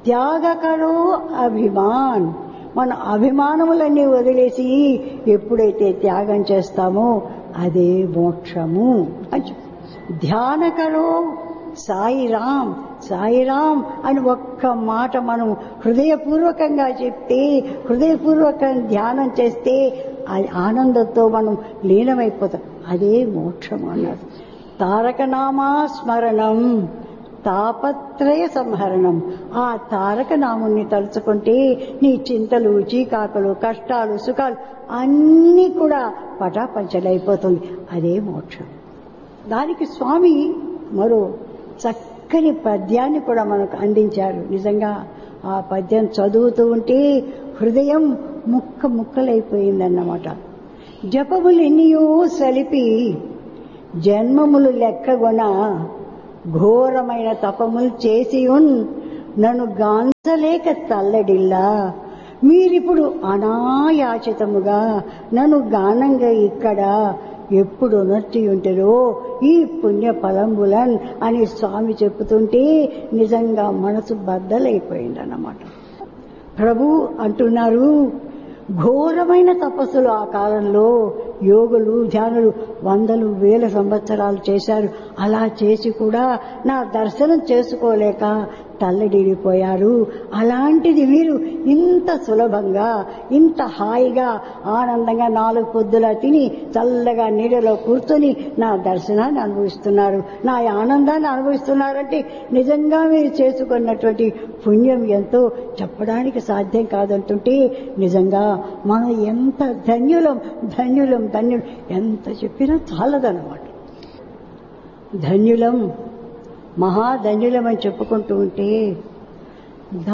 త్యాగకరో అభిమాన్ మన అభిమానములన్నీ వదిలేసి ఎప్పుడైతే త్యాగం చేస్తామో అదే మోక్షము అని చెప్పు. ధ్యానకరో సాయిరాం సాయిరాం అని ఒక్క మాట మనం హృదయపూర్వకంగా చెప్తే హృదయపూర్వకంగా ధ్యానం చేస్తే అది ఆనందంతో మనం లీనమైపోతాం అదే మోక్షం అన్నారు తారకనామా స్మరణం తాపత్రయ సంహరణం ఆ తారక నాముని తలుచుకుంటే నీ చింతలు చీకాకులు కష్టాలు సుఖాలు అన్నీ కూడా పటాపంచలైపోతుంది అదే మోక్షం దానికి స్వామి మరో చక్కని పద్యాన్ని కూడా మనకు అందించారు నిజంగా ఆ పద్యం చదువుతూ ఉంటే హృదయం ముక్క ముక్కలైపోయిందన్నమాట జపములు ఎన్నియో సలిపి జన్మములు లెక్కగొన ఘోరమైన తపములు చేసి ఉన్ నన్ను గాంచలేక తల్లడిల్లా మీరిప్పుడు అనాయాచితముగా నన్ను గానంగా ఇక్కడ ఎప్పుడు నొచ్చి ఉంటారో ఈ పుణ్య ఫలంబులన్ అని స్వామి చెప్తుంటే నిజంగా మనసు బద్దలైపోయిందన్నమాట ప్రభు అంటున్నారు ఘోరమైన తపస్సులు ఆ కాలంలో యోగులు ధ్యానులు వందలు వేల సంవత్సరాలు చేశారు అలా చేసి కూడా నా దర్శనం చేసుకోలేక తల్లడిల్లిపోయారు అలాంటిది మీరు ఇంత సులభంగా ఇంత హాయిగా ఆనందంగా నాలుగు పొద్దులా తిని చల్లగా నీడలో కూర్చొని నా దర్శనాన్ని అనుభవిస్తున్నారు నా ఆనందాన్ని అనుభవిస్తున్నారంటే నిజంగా మీరు చేసుకున్నటువంటి పుణ్యం ఎంతో చెప్పడానికి సాధ్యం కాదంటుంటే నిజంగా మనం ఎంత ధన్యులం ధన్యులం ధన్యులం ఎంత చెప్పినా చాలదన్నమాట ధన్యులం మహాధన్యులం అని చెప్పుకుంటూ ఉంటే